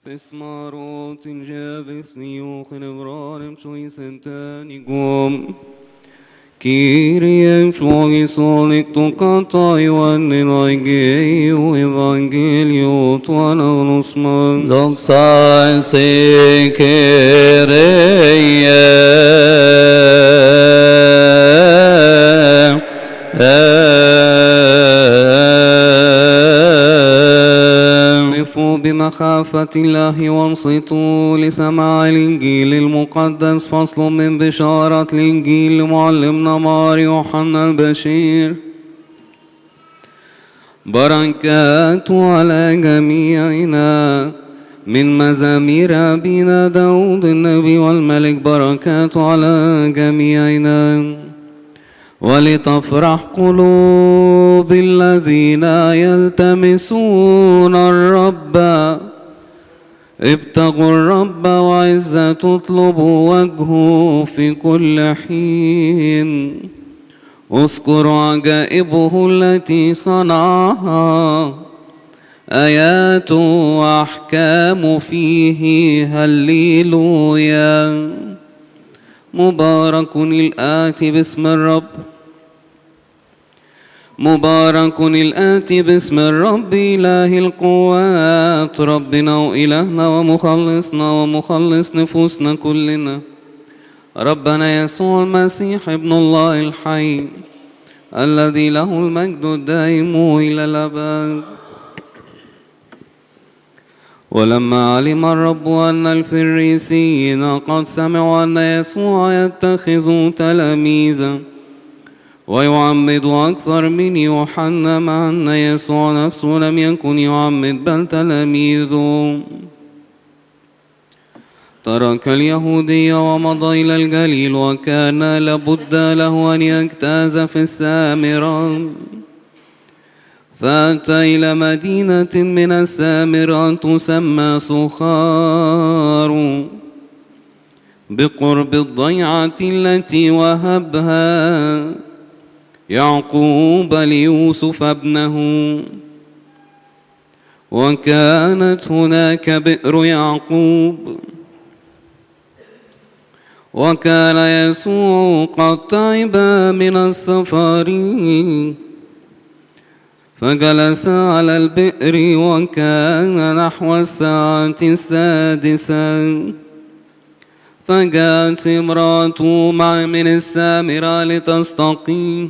Fesmarotin jevis niochen evranem suisentanigum. Kyrie flogis tu kanta Ioannin aigeu evangelio tuan anusman. Doxa قفوا بمخافة الله وانصتوا لسماع الإنجيل المقدس فصل من بشارة الإنجيل لمعلمنا مار يوحنا البشير بركات على جميعنا من مزامير أبينا داود النبي والملك بركات على جميعنا ولتفرح قلوب الذين يلتمسون الرب ابتغوا الرب وعزة اطلبوا وجهه في كل حين اذكروا عجائبه التي صنعها آيات وأحكام فيه هللويا مبارك الآتي باسم الرب مبارك الآتي باسم الرب إله القوات ربنا وإلهنا ومخلصنا ومخلص نفوسنا كلنا ربنا يسوع المسيح ابن الله الحي الذي له المجد الدائم إلى الأبد ولما علم الرب أن الفريسيين قد سمعوا أن يسوع يتخذ تلاميذا ويعمد أكثر من يوحنا مع أن يسوع نفسه لم يكن يعمد بل تلاميذه ترك اليهودية ومضى إلى الجليل وكان لابد له أن يجتاز في السامرة فأتى إلى مدينة من السامرة تسمى سخار بقرب الضيعة التي وهبها يعقوب ليوسف ابنه وكانت هناك بئر يعقوب وكان يسوع قد تعب من السفر فجلس على البئر وكان نحو الساعة السادسة فجاءت امرأة مع من السامرة لتستقيه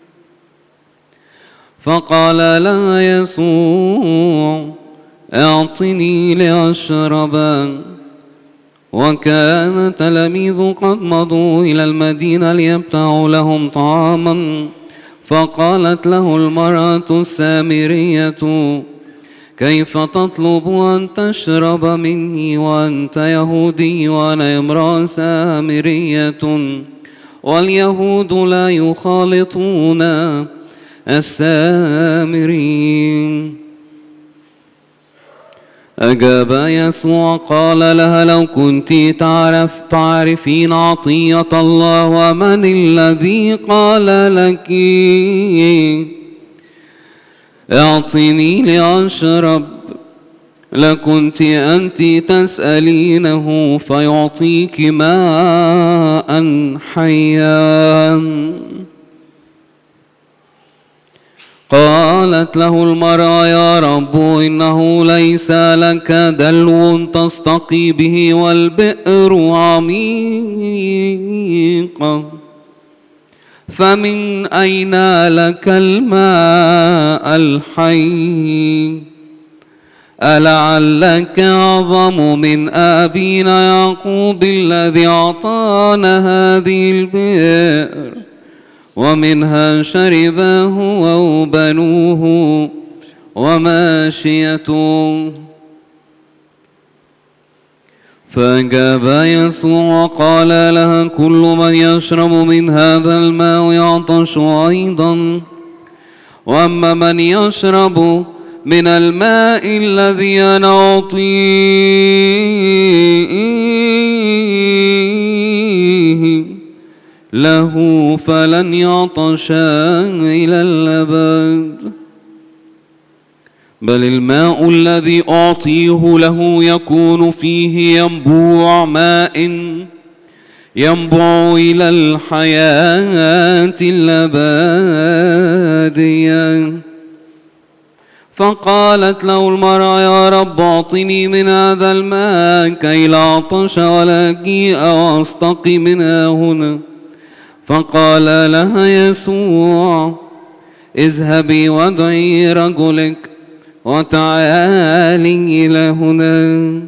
فقال لها يسوع اعطني لأشرب وكان تلاميذ قد مضوا إلى المدينة ليبتعوا لهم طعاما فقالت له المرأة السامرية كيف تطلب أن تشرب مني وأنت يهودي وأنا امرأة سامرية واليهود لا يخالطون السامرين أجاب يسوع قال لها لو كنت تعرف تعرفين عطية الله ومن الذي قال لك اعطني لأشرب لكنت أنت تسألينه فيعطيك ماء حيا قالت له المرأة يا رب إنه ليس لك دلو تستقي به والبئر عميق فمن أين لك الماء الحي ألعلك أعظم من أبينا يعقوب الذي أعطانا هذه البئر ومنها شرب هو وبنوه وماشيته فأجاب يسوع وقال لها كل من يشرب من هذا الماء يعطش أيضا وأما من يشرب من الماء الذي أنا أعطيه له فلن يعطش إلى الأبد بل الماء الذي أعطيه له يكون فيه ينبوع ماء ينبع إلى الحياة الأبدية فقالت له المرأة يا رب أعطني من هذا الماء كي لا أعطش ولا أجيء وأستقي منها هنا فقال لها يسوع اذهبي وادعي رجلك وتعالي إلى هنا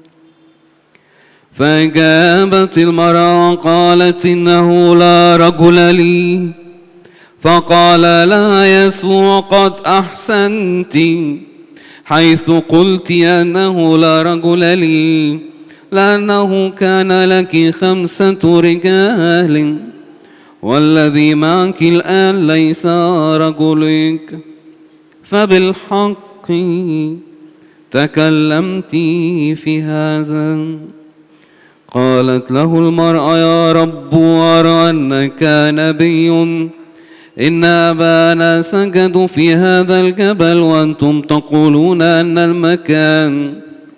فأجابت المرأة قالت إنه لا رجل لي فقال لها يسوع قد أحسنت حيث قلت أنه لا رجل لي لأنه كان لك خمسة رجال والذي معك الآن ليس رجلك فبالحق تكلمت في هذا قالت له المرأة يا رب أرى أنك نبي إن أبانا سجدوا في هذا الجبل وأنتم تقولون أن المكان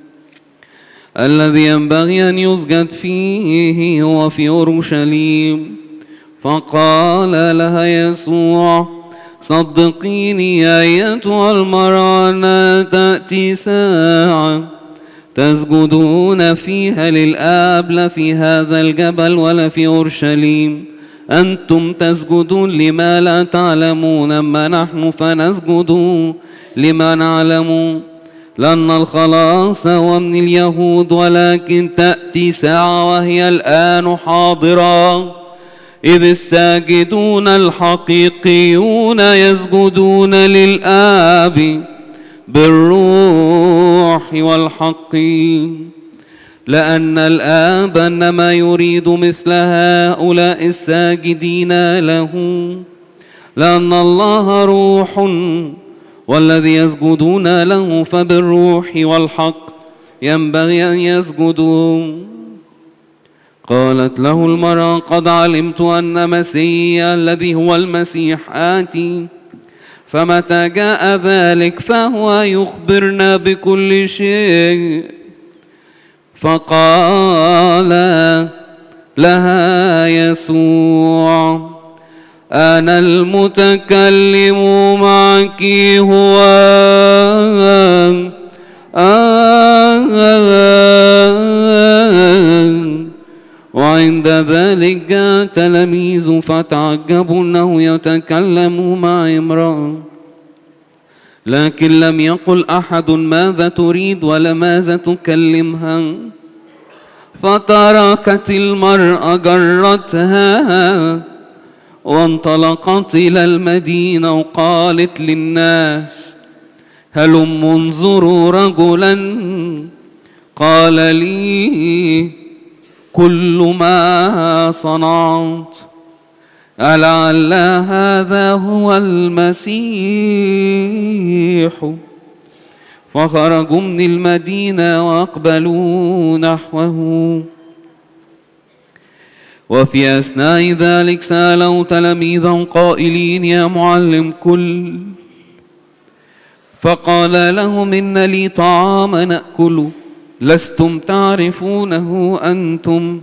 الذي ينبغي أن يسجد فيه هو في أورشليم فقال لها يسوع صدقيني يا أيتها المرأة أن تأتي ساعة تسجدون فيها للآب لا في هذا الجبل ولا في أورشليم أنتم تسجدون لما لا تعلمون أما نحن فنسجد لما نعلم لأن الخلاص هو من اليهود ولكن تأتي ساعة وهي الآن حاضرة إذ الساجدون الحقيقيون يسجدون للآب بالروح والحق لأن الآب إنما يريد مثل هؤلاء الساجدين له لأن الله روح والذي يسجدون له فبالروح والحق ينبغي أن يسجدوا قالت له المرأة قد علمت أن مسيا الذي هو المسيح آتي فمتى جاء ذلك فهو يخبرنا بكل شيء فقال لها يسوع أنا المتكلم معك هو وعند ذلك جاء تلاميذ فتعجبوا أنه يتكلم مع امرأة لكن لم يقل أحد ماذا تريد ولا ماذا تكلمها فتركت المرأة جرتها وانطلقت إلى المدينة وقالت للناس هلم انظروا رجلا قال لي كل ما صنعت ألعل هذا هو المسيح فخرجوا من المدينة وأقبلوا نحوه وفي أثناء ذلك سألوا تلاميذا قائلين يا معلم كل فقال لهم إن لي طعاما نأكل لستم تعرفونه أنتم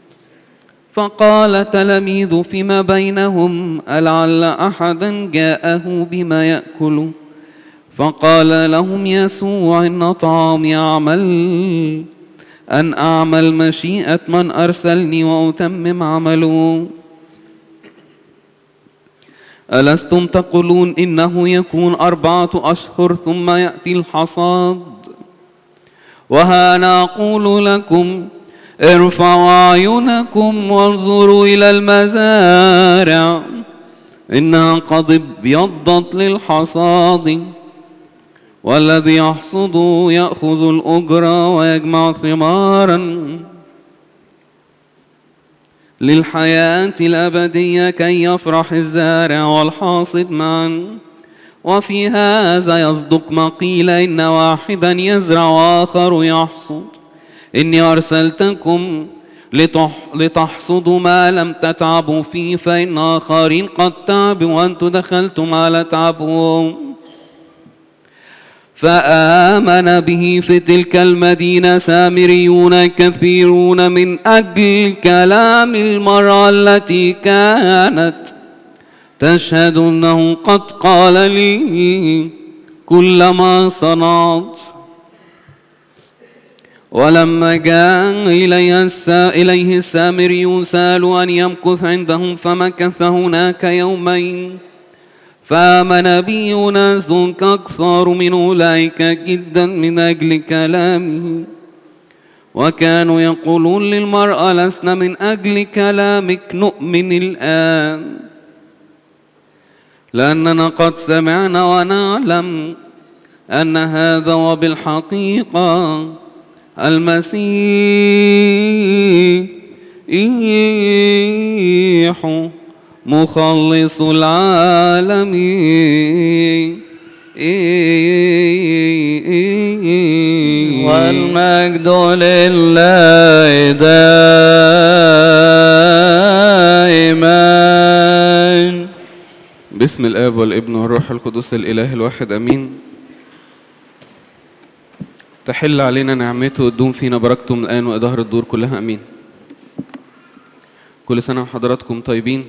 فقال تلاميذ فيما بينهم ألعل أحدا جاءه بما يأكل فقال لهم يسوع إن طعامي أعمل أن أعمل مشيئة من أرسلني وأتمم عمله ألستم تقولون إنه يكون أربعة أشهر ثم يأتي الحصاد وها أنا أقول لكم ارفعوا أعينكم وانظروا إلى المزارع إنها قد ابيضت للحصاد والذي يحصد يأخذ الأجرة ويجمع ثمارا للحياة الأبدية كي يفرح الزارع والحاصد معا وفي هذا يصدق ما قيل إن واحدا يزرع وآخر يحصد إني أرسلتكم لتح لتحصدوا ما لم تتعبوا فيه فإن آخرين قد تعبوا وأنتم دخلتم على تعبهم فآمن به في تلك المدينة سامريون كثيرون من أجل كلام المرأة التي كانت تشهد أنه قد قال لي كل ما صنعت ولما جاء إليه, إليه السامريون سألوا أن يمكث عندهم فمكث هناك يومين فآمن بي أناس أكثر من أولئك جدا من أجل كلامه وكانوا يقولون للمرأة لسنا من أجل كلامك نؤمن الآن لأننا قد سمعنا ونعلم أن هذا وبالحقيقة المسيح مخلص العالمين والمجد لله دائما باسم الاب والابن والروح القدس الاله الواحد امين تحل علينا نعمته وتدوم فينا بركته من الان وادهر الدور كلها امين كل سنه وحضراتكم طيبين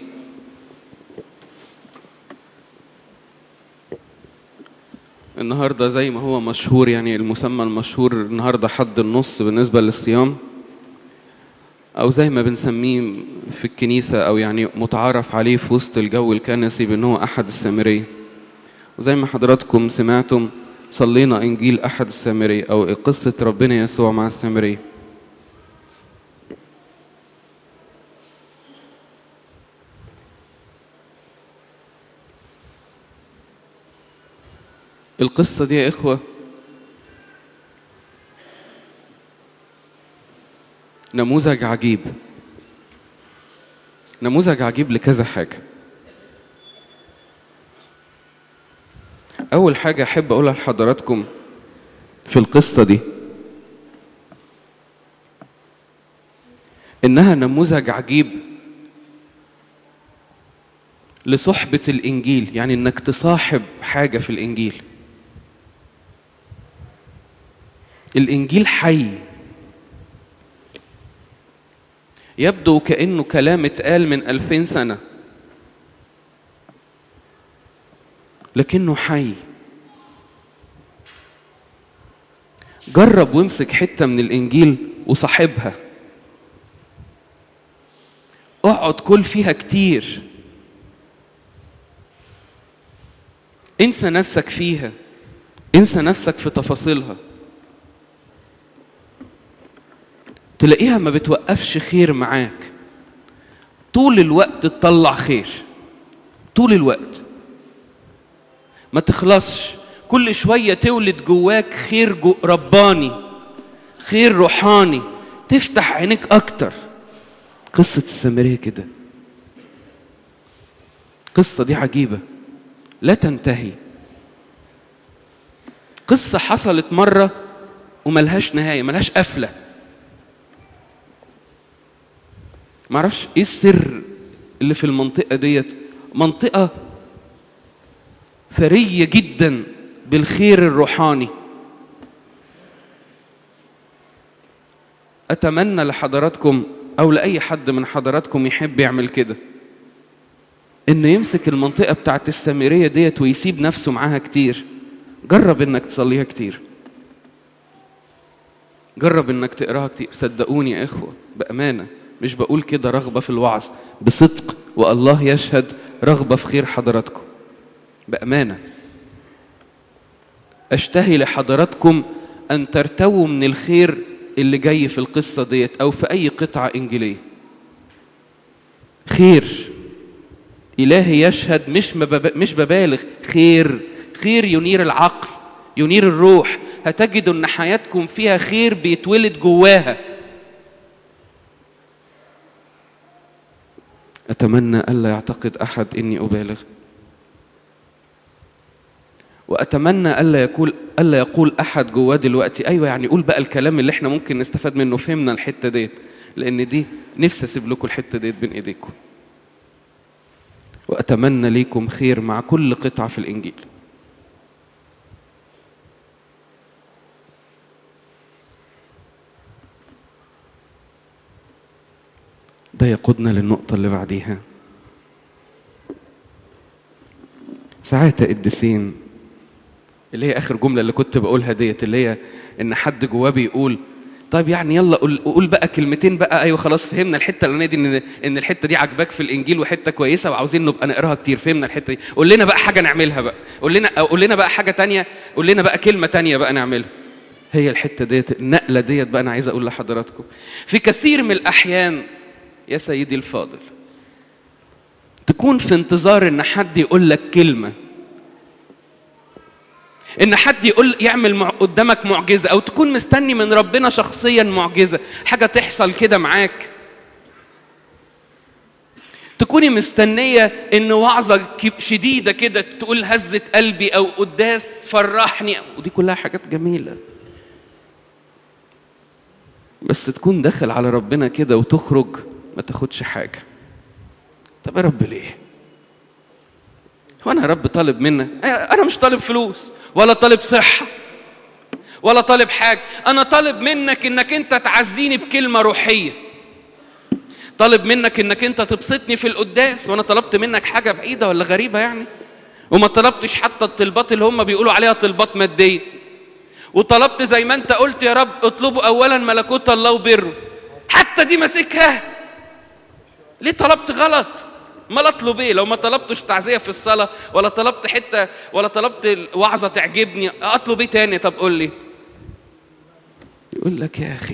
النهارده زي ما هو مشهور يعني المسمى المشهور النهارده حد النص بالنسبه للصيام او زي ما بنسميه في الكنيسه او يعني متعارف عليه في وسط الجو الكنسي بان هو احد السامريه وزي ما حضراتكم سمعتم صلينا انجيل احد السامريه او قصه ربنا يسوع مع السامريه القصة دي يا إخوة نموذج عجيب نموذج عجيب لكذا حاجة أول حاجة أحب أقولها لحضراتكم في القصة دي إنها نموذج عجيب لصحبة الإنجيل يعني إنك تصاحب حاجة في الإنجيل الإنجيل حي يبدو كأنه كلام اتقال من ألفين سنة لكنه حي جرب وامسك حتة من الإنجيل وصاحبها اقعد كل فيها كتير انسى نفسك فيها انسى نفسك في تفاصيلها تلاقيها ما بتوقفش خير معاك طول الوقت تطلع خير طول الوقت ما تخلصش كل شوية تولد جواك خير جو رباني خير روحاني تفتح عينيك أكتر قصة السامرية كده قصة دي عجيبة لا تنتهي قصة حصلت مرة وملهاش نهاية ملهاش قفلة معرفش ايه السر اللي في المنطقة ديت منطقة ثرية جدا بالخير الروحاني أتمنى لحضراتكم أو لأي حد من حضراتكم يحب يعمل كده إنه يمسك المنطقة بتاعت السامرية ديت ويسيب نفسه معاها كتير جرب إنك تصليها كتير جرب إنك تقراها كتير صدقوني يا إخوة بأمانة مش بقول كده رغبة في الوعظ بصدق والله يشهد رغبة في خير حضراتكم بأمانة أشتهي لحضراتكم أن ترتووا من الخير اللي جاي في القصة ديت أو في أي قطعة إنجيلية خير إلهي يشهد مش مبب... مش ببالغ خير خير ينير العقل ينير الروح هتجدوا ان حياتكم فيها خير بيتولد جواها اتمنى الا يعتقد احد اني ابالغ واتمنى الا يقول الا يقول احد جواه دلوقتي ايوه يعني قول بقى الكلام اللي احنا ممكن نستفاد منه فهمنا الحته ديت لان دي نفسي اسيب لكم الحته ديت بين ايديكم واتمنى ليكم خير مع كل قطعه في الانجيل ده يقودنا للنقطة اللي بعديها ساعات يا قديسين اللي هي آخر جملة اللي كنت بقولها ديت اللي هي إن حد جواه بيقول طيب يعني يلا قول, قول بقى كلمتين بقى ايوه خلاص فهمنا الحته الاولانيه دي ان ان الحته دي عجباك في الانجيل وحته كويسه وعاوزين نبقى نقراها كتير فهمنا الحته دي قول لنا بقى حاجه نعملها بقى قول لنا أو قول لنا بقى حاجه تانية قول لنا بقى كلمه تانية بقى نعملها هي الحته ديت النقله ديت بقى انا عايز اقول لحضراتكم في كثير من الاحيان يا سيدي الفاضل تكون في انتظار ان حد يقول لك كلمه ان حد يقول يعمل مع قدامك معجزه او تكون مستني من ربنا شخصيا معجزه حاجه تحصل كده معاك تكوني مستنيه ان وعظه شديده كده تقول هزه قلبي او قداس فرحني ودي كلها حاجات جميله بس تكون داخل على ربنا كده وتخرج ما تاخدش حاجه طب يا رب ليه هو انا يا رب طالب منك انا مش طالب فلوس ولا طالب صحه ولا طالب حاجه انا طالب منك انك انت تعزيني بكلمه روحيه طالب منك انك انت تبسطني في القداس وانا طلبت منك حاجه بعيده ولا غريبه يعني وما طلبتش حتى الطلبات اللي هم بيقولوا عليها طلبات ماديه وطلبت زي ما انت قلت يا رب اطلبوا اولا ملكوت الله وبره حتى دي ماسكها ليه طلبت غلط ما اطلب ايه لو ما طلبتش تعزيه في الصلاه ولا طلبت حته ولا طلبت وعظه تعجبني اطلب ايه تاني طب قول لي يقول لك يا اخي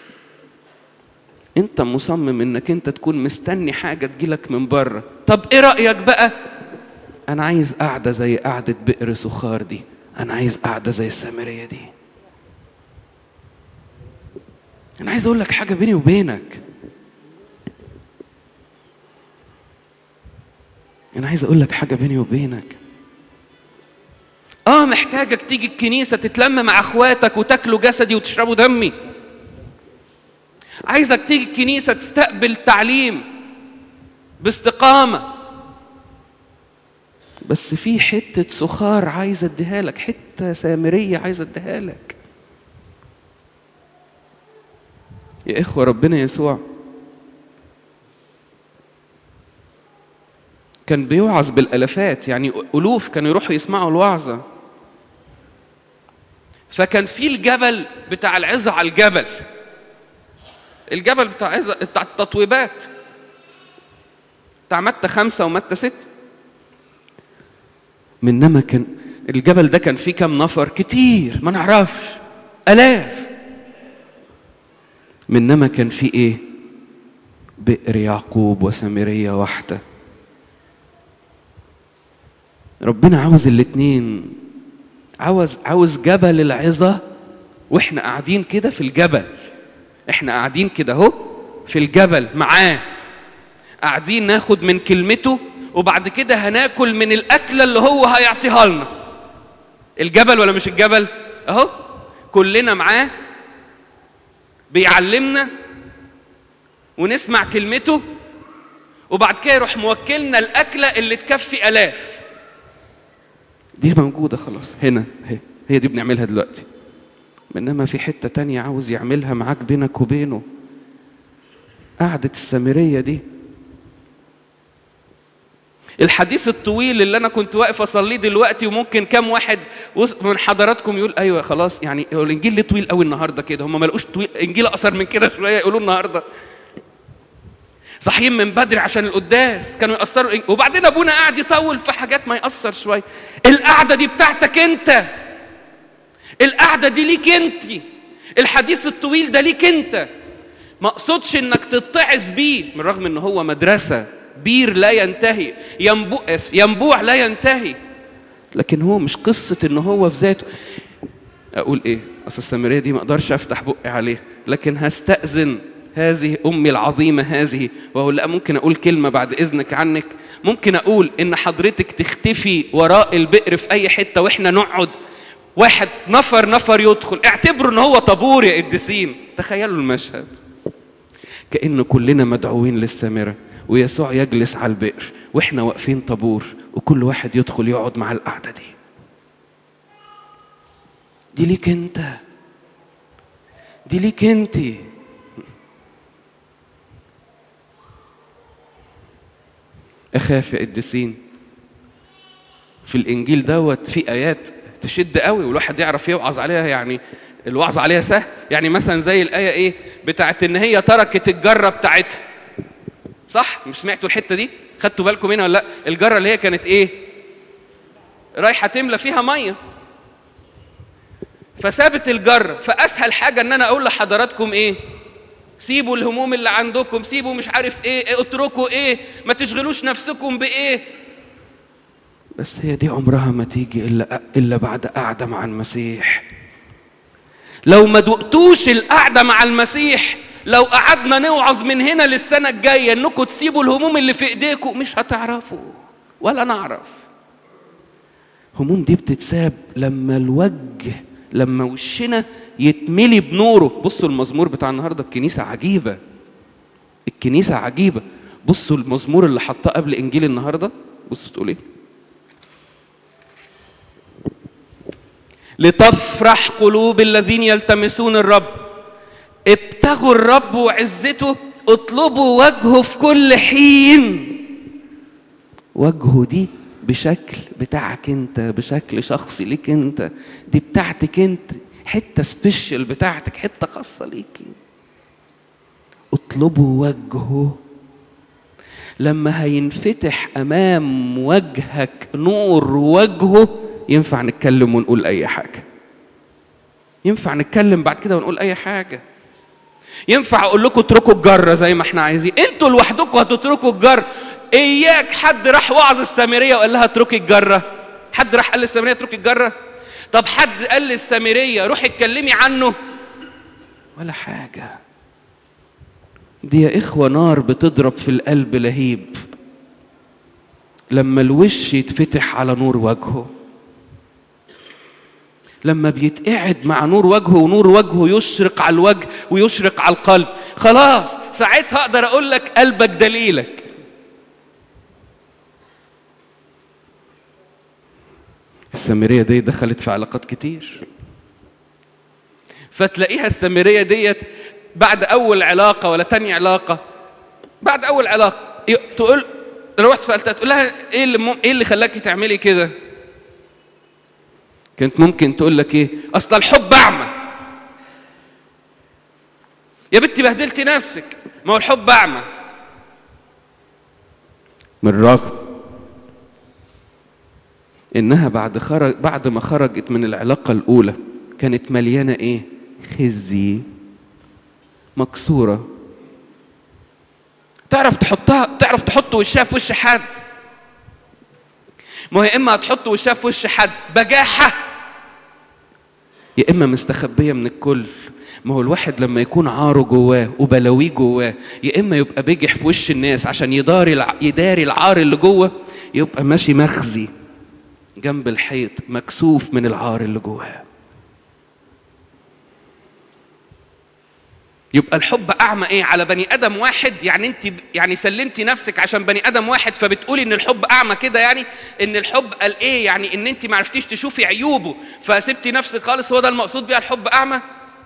انت مصمم انك انت تكون مستني حاجه تجيلك من بره طب ايه رايك بقى انا عايز قعده زي قعده بئر سخار دي انا عايز قعده زي السامريه دي انا عايز اقول لك حاجه بيني وبينك انا عايز اقول لك حاجه بيني وبينك اه محتاجك تيجي الكنيسه تتلم مع اخواتك وتاكلوا جسدي وتشربوا دمي عايزك تيجي الكنيسه تستقبل تعليم باستقامه بس في حته سخار عايز اديها لك حته سامريه عايز اديها لك يا اخوه ربنا يسوع كان بيوعظ بالالافات يعني الوف كانوا يروحوا يسمعوا الوعظه فكان في الجبل بتاع العظه على الجبل الجبل بتاع عظة بتاع التطويبات بتاع متى خمسة ومتى ستة منما كان الجبل ده كان فيه كام نفر كتير ما نعرفش آلاف منما كان فيه ايه بئر يعقوب وسامرية واحدة ربنا عاوز الاتنين عاوز عاوز جبل العظة واحنا قاعدين كده في الجبل احنا قاعدين كده اهو في الجبل معاه قاعدين ناخد من كلمته وبعد كده هناكل من الاكله اللي هو هيعطيها لنا الجبل ولا مش الجبل اهو كلنا معاه بيعلمنا ونسمع كلمته وبعد كده يروح موكلنا الاكله اللي تكفي الاف دي موجوده خلاص هنا هي, هي دي بنعملها دلوقتي انما في حته تانية عاوز يعملها معاك بينك وبينه قعده السامريه دي الحديث الطويل اللي انا كنت واقف اصليه دلوقتي وممكن كام واحد من حضراتكم يقول ايوه خلاص يعني هو الانجيل ليه طويل قوي النهارده كده هم ما لقوش طويل انجيل اقصر من كده شويه يقولوا النهارده صاحيين من بدري عشان القداس كانوا يقصروا وبعدين ابونا قاعد يطول في حاجات ما يقصر شويه القعده دي بتاعتك انت القعده دي ليك انت الحديث الطويل ده ليك انت ما اقصدش انك تتعظ بيه من رغم ان هو مدرسه بير لا ينتهي ينبوع ينبوع لا ينتهي لكن هو مش قصه ان هو في ذاته اقول ايه اصل السامريه دي ما اقدرش افتح بقي عليها لكن هستاذن هذه امي العظيمه هذه واقول لا ممكن اقول كلمه بعد اذنك عنك ممكن اقول ان حضرتك تختفي وراء البئر في اي حته واحنا نقعد واحد نفر نفر يدخل اعتبروا ان هو طابور يا قديسين تخيلوا المشهد كأن كلنا مدعوين للسامرة ويسوع يجلس على البئر واحنا واقفين طابور وكل واحد يدخل يقعد مع القعدة دي دي ليك انت دي ليك انت اخاف يا قديسين في الانجيل دوت في ايات تشد قوي والواحد يعرف يوعظ عليها يعني الوعظ عليها سهل يعني مثلا زي الايه ايه بتاعت ان هي تركت الجره بتاعتها صح مش سمعتوا الحته دي خدتوا بالكم منها ولا لا الجره اللي هي كانت ايه رايحه تملى فيها ميه فسابت الجره فاسهل حاجه ان انا اقول لحضراتكم ايه سيبوا الهموم اللي عندكم سيبوا مش عارف ايه, إيه اتركوا ايه ما تشغلوش نفسكم بايه بس هي دي عمرها ما تيجي الا الا بعد قعده مع المسيح لو ما دقتوش القعده مع المسيح لو قعدنا نوعظ من هنا للسنه الجايه انكم تسيبوا الهموم اللي في ايديكم مش هتعرفوا ولا نعرف هموم دي بتتساب لما الوجه لما وشنا يتملي بنوره بصوا المزمور بتاع النهارده الكنيسه عجيبه الكنيسه عجيبه بصوا المزمور اللي حطاه قبل انجيل النهارده بصوا تقول ايه لتفرح قلوب الذين يلتمسون الرب ابتغوا الرب وعزته اطلبوا وجهه في كل حين وجهه دي بشكل بتاعك انت بشكل شخصي ليك انت دي بتاعتك انت حته سبيشال بتاعتك حته خاصه ليكي اطلبوا وجهه لما هينفتح امام وجهك نور وجهه ينفع نتكلم ونقول اي حاجه ينفع نتكلم بعد كده ونقول اي حاجه ينفع اقول لكم اتركوا الجره زي ما احنا عايزين انتوا لوحدكم هتتركوا الجره اياك حد راح وعظ السامريه وقال لها اتركي الجره حد راح قال للسامريه اتركي الجره طب حد قال للسامريه روحي اتكلمي عنه ولا حاجه دي يا اخوه نار بتضرب في القلب لهيب لما الوش يتفتح على نور وجهه لما بيتقعد مع نور وجهه ونور وجهه يشرق على الوجه ويشرق على القلب خلاص ساعتها اقدر اقول لك قلبك دليلك السامريه دي دخلت في علاقات كتير فتلاقيها السامريه ديت بعد اول علاقه ولا تاني علاقه بعد اول علاقه تقول رحت سالتها تقول لها ايه اللي مم... ايه اللي خلاكي تعملي كده كانت ممكن تقول لك ايه اصل الحب اعمى يا بنتي بهدلتي نفسك ما هو الحب اعمى من رغم انها بعد خرج بعد ما خرجت من العلاقه الاولى كانت مليانه ايه خزي مكسوره تعرف تحطها تعرف تحط وشها في وش حد ما هي اما هتحط وشها في وش حد بجاحه يا اما مستخبيه من الكل ما هو الواحد لما يكون عاره جواه وبلاويه جواه يا اما يبقى بيجح في وش الناس عشان يداري الع... يداري العار اللي جوه يبقى ماشي مخزي جنب الحيط مكسوف من العار اللي جواه يبقى الحب اعمى ايه على بني ادم واحد يعني انت يعني سلمتي نفسك عشان بني ادم واحد فبتقولي ان الحب اعمى كده يعني ان الحب قال ايه يعني ان انت ما عرفتيش تشوفي عيوبه فسبتي نفسك خالص هو ده المقصود بيها الحب اعمى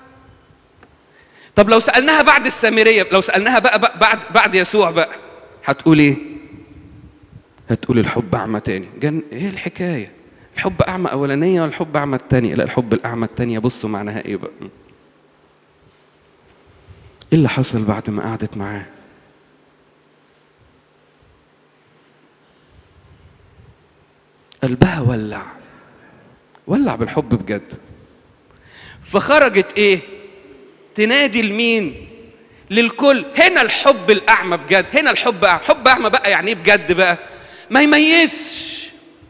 طب لو سالناها بعد السامريه لو سالناها بقى, بقى بعد بعد يسوع بقى هتقول ايه هتقول الحب اعمى تاني جن ايه الحكايه الحب اعمى اولانيه والحب اعمى التانيه لا الحب الاعمى التانيه بصوا معناها ايه بقى ايه اللي حصل بعد ما قعدت معاه قلبها ولع ولع بالحب بجد فخرجت ايه تنادي لمين للكل هنا الحب الاعمى بجد هنا الحب اعمى حب اعمى بقى يعني ايه بجد بقى ما يميزش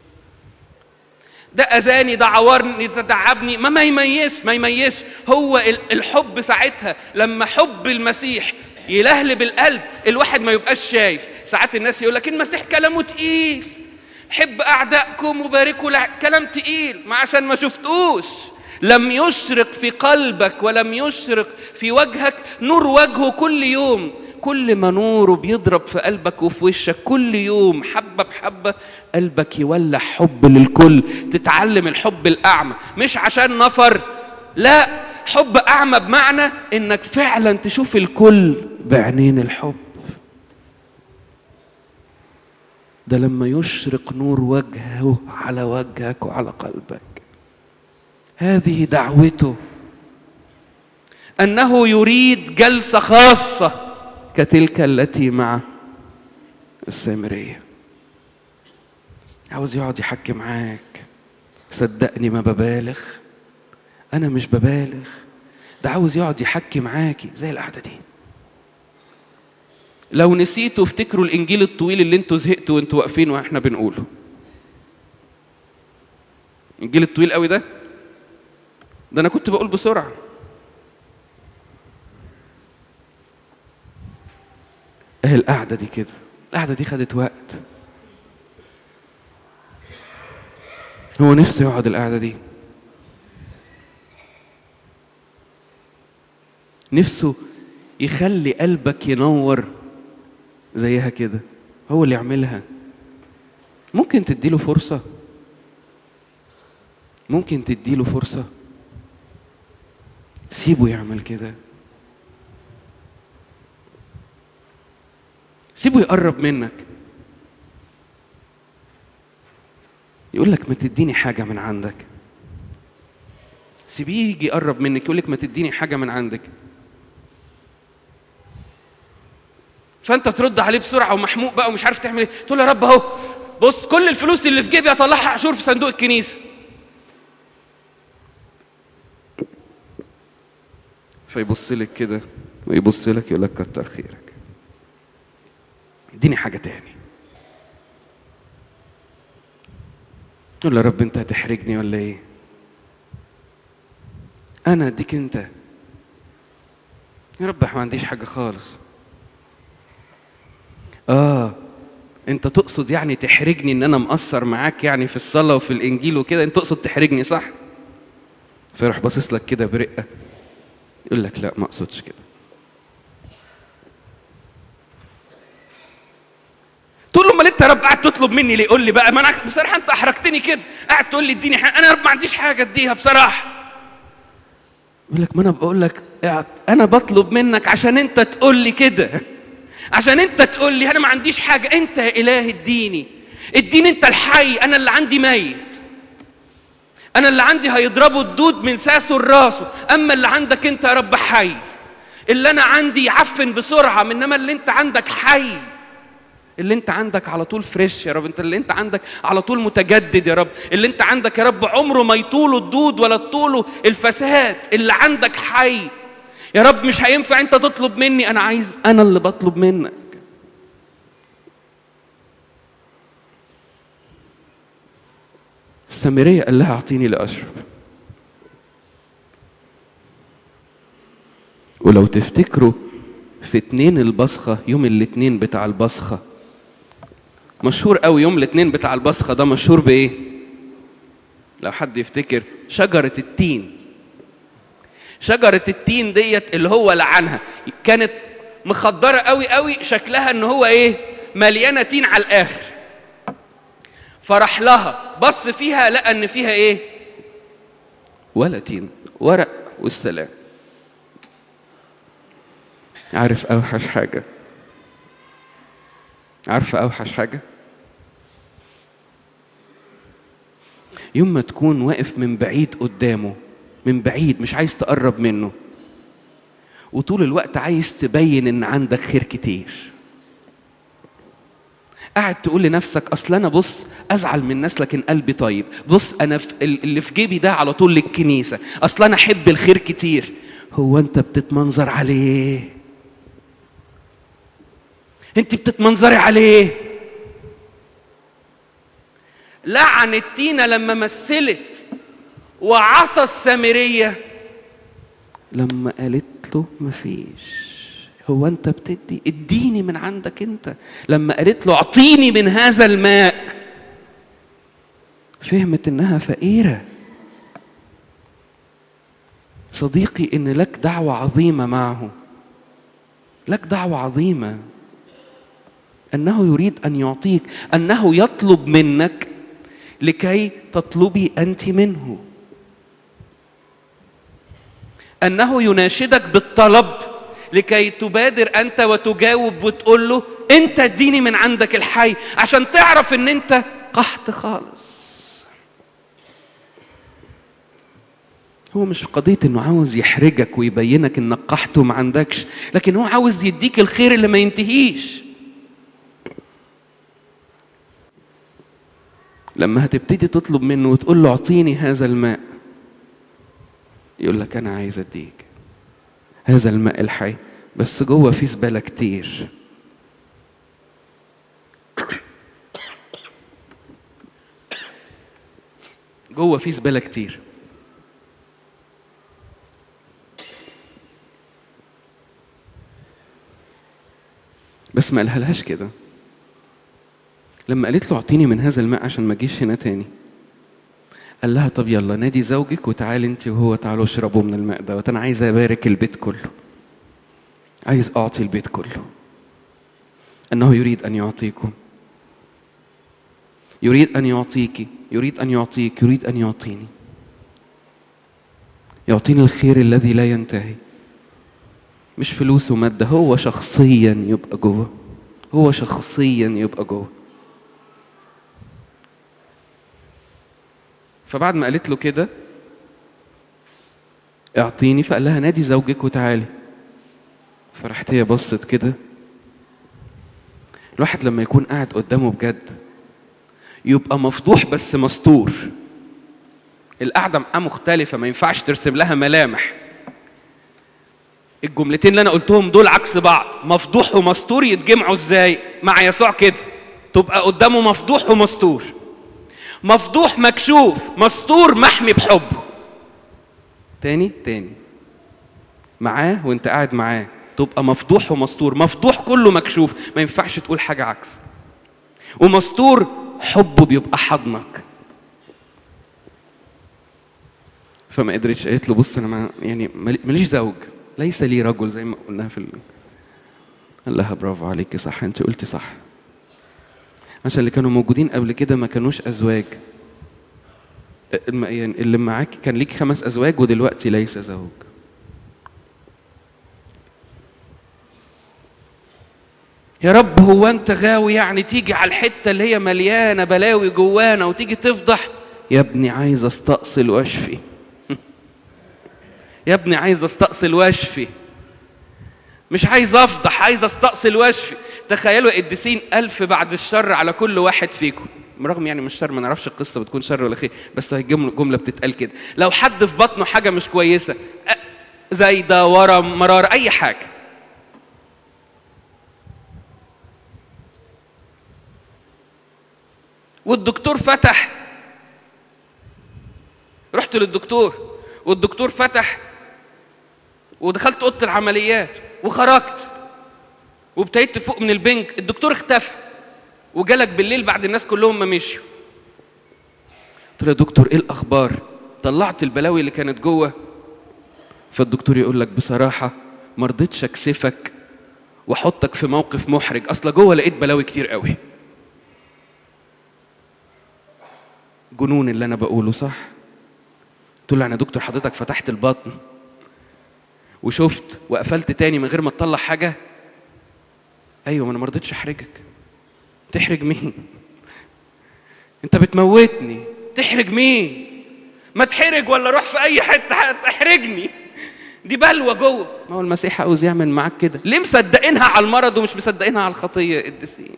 ده اذاني ده عورني ده تعبني ما ما يميز ما يميزش هو الحب ساعتها لما حب المسيح يلهلب القلب الواحد ما يبقاش شايف ساعات الناس يقول لك المسيح كلامه تقيل حب اعدائكم وباركوا لع... كلام تقيل ما عشان ما شفتوش لم يشرق في قلبك ولم يشرق في وجهك نور وجهه كل يوم كل ما نوره بيضرب في قلبك وفي وشك كل يوم حبة بحبة قلبك يولع حب للكل تتعلم الحب الأعمى مش عشان نفر لا حب أعمى بمعنى إنك فعلا تشوف الكل بعينين الحب ده لما يشرق نور وجهه على وجهك وعلى قلبك هذه دعوته انه يريد جلسه خاصه كتلك التي مع السامريه عاوز يقعد يحكي معاك صدقني ما ببالغ انا مش ببالغ ده عاوز يقعد يحكي معاكي زي القعده دي لو نسيتوا افتكروا الانجيل الطويل اللي انتوا زهقتوا وانتوا واقفين واحنا بنقوله الانجيل الطويل قوي ده ده انا كنت بقول بسرعه اهي القعده دي كده القعده دي خدت وقت هو نفسه يقعد القعده دي نفسه يخلي قلبك ينور زيها كده هو اللي يعملها ممكن تديله فرصة ممكن تديله فرصة سيبه يعمل كده سيبه يقرب منك يقول لك ما تديني حاجة من عندك سيبيه يجي يقرب منك يقول لك ما تديني حاجة من عندك فانت ترد عليه بسرعه ومحموق بقى ومش عارف تعمل ايه تقول له يا رب اهو بص كل الفلوس اللي في جيبي اطلعها عشور في صندوق الكنيسه فيبص لك كده ويبص لك يقول لك كتر خيرك اديني حاجه تاني تقول له يا رب انت هتحرجني ولا ايه انا اديك انت يا رب ما عنديش حاجه خالص اه انت تقصد يعني تحرجني ان انا مقصر معاك يعني في الصلاه وفي الانجيل وكده انت تقصد تحرجني صح فيروح باصص لك كده برقه يقول لك لا ما اقصدش كده تقول له امال انت يا رب قاعد تطلب مني ليه قول لي بقى ما انا بصراحه انت احرجتني كده قاعد تقول لي اديني حاجه انا يا رب ما عنديش حاجه اديها بصراحه يقول لك ما انا بقول لك انا بطلب منك عشان انت تقول لي كده عشان انت تقول لي انا ما عنديش حاجه انت يا اله اديني اديني انت الحي انا اللي عندي ميت انا اللي عندي هيضربوا الدود من ساسه لراسه اما اللي عندك انت يا رب حي اللي انا عندي يعفن بسرعه انما اللي انت عندك حي اللي انت عندك على طول فريش يا رب انت اللي انت عندك على طول متجدد يا رب اللي انت عندك يا رب عمره ما يطوله الدود ولا تطوله الفساد اللي عندك حي يا رب مش هينفع انت تطلب مني انا عايز انا اللي بطلب منك السامرية قال لها اعطيني لاشرب ولو تفتكروا في اتنين البصخة يوم الاتنين بتاع البصخة مشهور قوي يوم الاتنين بتاع البصخة ده مشهور بايه لو حد يفتكر شجرة التين شجرة التين ديت اللي هو لعنها كانت مخدرة قوي قوي شكلها ان هو ايه مليانة تين على الاخر فراح لها بص فيها لقى ان فيها ايه ولا تين ورق والسلام عارف اوحش حاجة عارفة اوحش حاجة يوم ما تكون واقف من بعيد قدامه من بعيد مش عايز تقرب منه وطول الوقت عايز تبين ان عندك خير كتير قاعد تقول لنفسك اصل انا بص ازعل من الناس لكن قلبي طيب بص انا في اللي في جيبي ده على طول للكنيسه اصل انا احب الخير كتير هو انت بتتمنظر عليه انت بتتمنظري عليه لعن التينة لما مثلت وعطى السامرية لما قالت له مفيش هو انت بتدي اديني من عندك انت لما قالت له اعطيني من هذا الماء فهمت انها فقيرة صديقي ان لك دعوة عظيمة معه لك دعوة عظيمة انه يريد ان يعطيك انه يطلب منك لكي تطلبي انت منه انه يناشدك بالطلب لكي تبادر انت وتجاوب وتقول له انت اديني من عندك الحي عشان تعرف ان انت قحط خالص هو مش قضية انه عاوز يحرجك ويبينك انك قحط وما عندكش لكن هو عاوز يديك الخير اللي ما ينتهيش لما هتبتدي تطلب منه وتقول له اعطيني هذا الماء يقول لك انا عايز اديك هذا الماء الحي بس جوه فيه زباله كتير جوه فيه زباله كتير بس ما قالهالهاش كده لما قالت له اعطيني من هذا الماء عشان ما اجيش هنا تاني قال لها طب يلا نادي زوجك وتعالي انت وهو تعالوا اشربوا من الماء دوت انا عايز ابارك البيت كله عايز اعطي البيت كله انه يريد ان يعطيكم يريد ان يعطيك يريد ان يعطيك يريد ان يعطيني يعطيني الخير الذي لا ينتهي مش فلوس وماده هو شخصيا يبقى جوه هو شخصيا يبقى جوه فبعد ما قالت له كده اعطيني فقال لها نادي زوجك وتعالي فرحت هي بصت كده الواحد لما يكون قاعد قدامه بجد يبقى مفضوح بس مستور القعدة معاه مختلفة ما ينفعش ترسم لها ملامح الجملتين اللي انا قلتهم دول عكس بعض مفضوح ومستور يتجمعوا ازاي مع يسوع كده تبقى قدامه مفضوح ومستور مفضوح مكشوف مستور محمي بحبه تاني تاني معاه وانت قاعد معاه تبقى مفضوح ومستور مفضوح كله مكشوف ما ينفعش تقول حاجة عكس ومستور حبه بيبقى حضنك فما قدرتش قالت له بص انا ما يعني ماليش زوج ليس لي رجل زي ما قلناها في ال... قال لها برافو عليكي صح انت قلتي صح عشان اللي كانوا موجودين قبل كده ما كانوش ازواج الم- يعني اللي معاك كان ليك خمس ازواج ودلوقتي ليس زوج يا رب هو انت غاوي يعني تيجي على الحته اللي هي مليانه بلاوي جوانا وتيجي تفضح يا ابني عايز استأصل واشفي يا ابني عايز استأصل واشفي مش عايز افضح عايز استأصل واشفي تخيلوا قديسين ألف بعد الشر على كل واحد فيكم رغم يعني مش شر ما نعرفش القصه بتكون شر ولا خير بس هي جمله جمله بتتقال كده لو حد في بطنه حاجه مش كويسه أ- زايده ورم مرار اي حاجه والدكتور فتح رحت للدكتور والدكتور فتح ودخلت اوضه العمليات وخرجت وابتديت تفوق من البنك الدكتور اختفى وجالك بالليل بعد الناس كلهم ما مشيوا قلت له يا دكتور ايه الاخبار طلعت البلاوي اللي كانت جوه فالدكتور يقول لك بصراحه ما رضيتش اكسفك واحطك في موقف محرج اصل جوه لقيت بلاوي كتير قوي جنون اللي انا بقوله صح قلت له يعني يا دكتور حضرتك فتحت البطن وشفت وقفلت تاني من غير ما تطلع حاجه ايوه ما انا ما رضيتش احرجك تحرج مين انت بتموتني تحرج مين ما تحرج ولا روح في اي حته تحرجني دي بلوه جوه ما هو المسيح عاوز يعمل معاك كده ليه مصدقينها على المرض ومش مصدقينها على الخطيه يا قديسين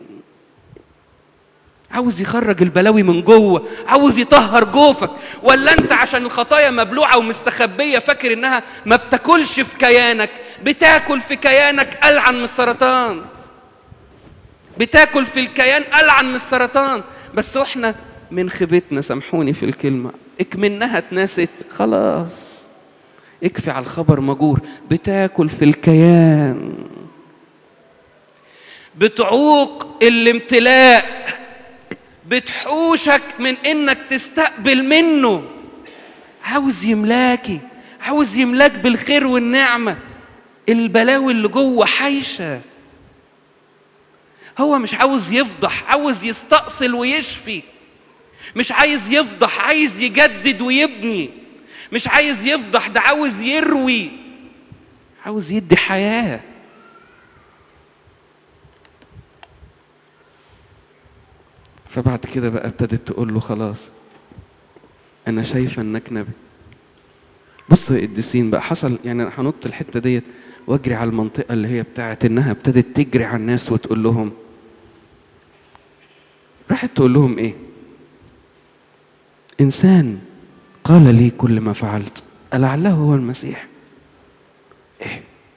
عاوز يخرج البلاوي من جوه عاوز يطهر جوفك ولا انت عشان الخطايا مبلوعه ومستخبيه فاكر انها ما بتاكلش في كيانك بتاكل في كيانك العن من السرطان بتاكل في الكيان العن من السرطان بس واحنا من خيبتنا سامحوني في الكلمه اكمنها اتنست خلاص اكفي على الخبر مجور بتاكل في الكيان بتعوق الامتلاء بتحوشك من انك تستقبل منه عاوز يملاكي عاوز يملاك بالخير والنعمه البلاوي اللي جوه حايشه هو مش عاوز يفضح عاوز يستأصل ويشفي مش عايز يفضح عايز يجدد ويبني مش عايز يفضح ده عاوز يروي عاوز يدي حياه فبعد كده بقى ابتدت تقول له خلاص انا شايفه انك نبي بصوا يا قديسين بقى حصل يعني انا هنط الحته ديت واجري على المنطقه اللي هي بتاعت انها ابتدت تجري على الناس وتقول لهم راحت تقول لهم ايه انسان قال لي كل ما فعلت ألعله هو المسيح ايه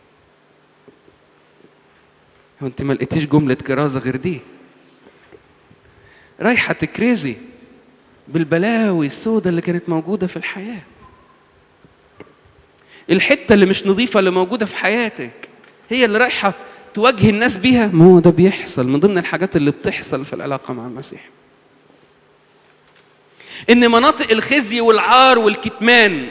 هو انت ما لقيتيش جمله كرازه غير دي رايحه تكرزي بالبلاوي السوداء اللي كانت موجوده في الحياه الحته اللي مش نظيفه اللي موجوده في حياتك هي اللي رايحه تواجه الناس بيها ما هو ده بيحصل من ضمن الحاجات اللي بتحصل في العلاقه مع المسيح ان مناطق الخزي والعار والكتمان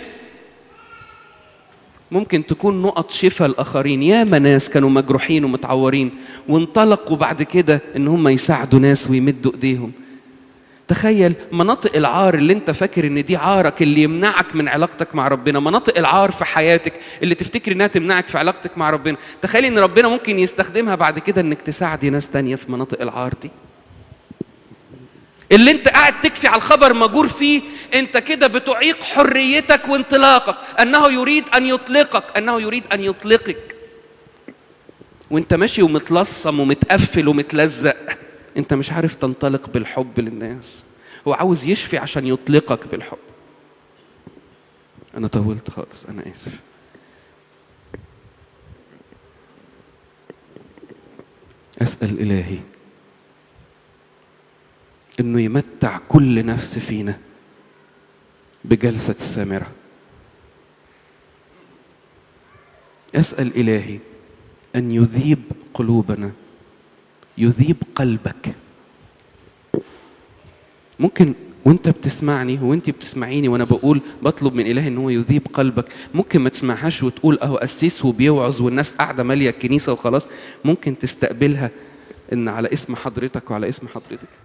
ممكن تكون نقط شفاء الاخرين ياما ناس كانوا مجروحين ومتعورين وانطلقوا بعد كده ان هم يساعدوا ناس ويمدوا ايديهم تخيل مناطق العار اللي انت فاكر ان دي عارك اللي يمنعك من علاقتك مع ربنا مناطق العار في حياتك اللي تفتكر انها تمنعك في علاقتك مع ربنا تخيل ان ربنا ممكن يستخدمها بعد كده انك تساعدي ناس تانية في مناطق العار دي اللي انت قاعد تكفي على الخبر مجور فيه انت كده بتعيق حريتك وانطلاقك انه يريد ان يطلقك انه يريد ان يطلقك وانت ماشي ومتلصم ومتقفل ومتلزق انت مش عارف تنطلق بالحب للناس هو عاوز يشفي عشان يطلقك بالحب انا طولت خالص انا اسف اسال الهي انه يمتع كل نفس فينا بجلسه السامره اسال الهي ان يذيب قلوبنا يذيب قلبك ممكن وانت بتسمعني وانت بتسمعيني وانا بقول بطلب من اله ان هو يذيب قلبك ممكن ما تسمعهاش وتقول اهو قسيس وبيوعظ والناس قاعده ماليه الكنيسه وخلاص ممكن تستقبلها ان على اسم حضرتك وعلى اسم حضرتك